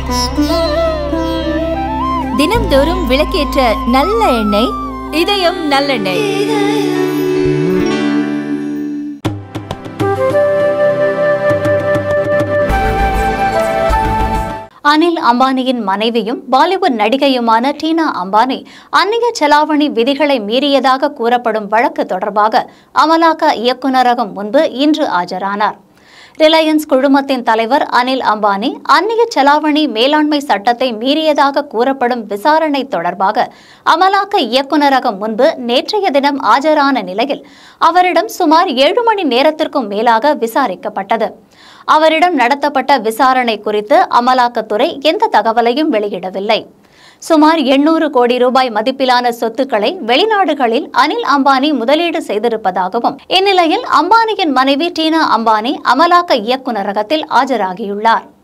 தினம்தோறும் விளக்கேற்ற நல்ல எண்ணெய் இதயம் நல்லெண்ணெய் அனில் அம்பானியின் மனைவியும் பாலிவுட் நடிகையுமான டீனா அம்பானி அந்நிய செலாவணி விதிகளை மீறியதாக கூறப்படும் வழக்கு தொடர்பாக அமலாக்க இயக்குநரகம் முன்பு இன்று ஆஜரானார் ரிலையன்ஸ் குழுமத்தின் தலைவர் அனில் அம்பானி அந்நிய செலாவணி மேலாண்மை சட்டத்தை மீறியதாக கூறப்படும் விசாரணை தொடர்பாக அமலாக்க இயக்குநரகம் முன்பு நேற்றைய தினம் ஆஜரான நிலையில் அவரிடம் சுமார் ஏழு மணி நேரத்திற்கும் மேலாக விசாரிக்கப்பட்டது அவரிடம் நடத்தப்பட்ட விசாரணை குறித்து அமலாக்கத்துறை எந்த தகவலையும் வெளியிடவில்லை சுமார் எண்ணூறு கோடி ரூபாய் மதிப்பிலான சொத்துக்களை வெளிநாடுகளில் அனில் அம்பானி முதலீடு செய்திருப்பதாகவும் இந்நிலையில் அம்பானியின் மனைவி டீனா அம்பானி அமலாக்க இயக்குநரகத்தில் ஆஜராகியுள்ளார்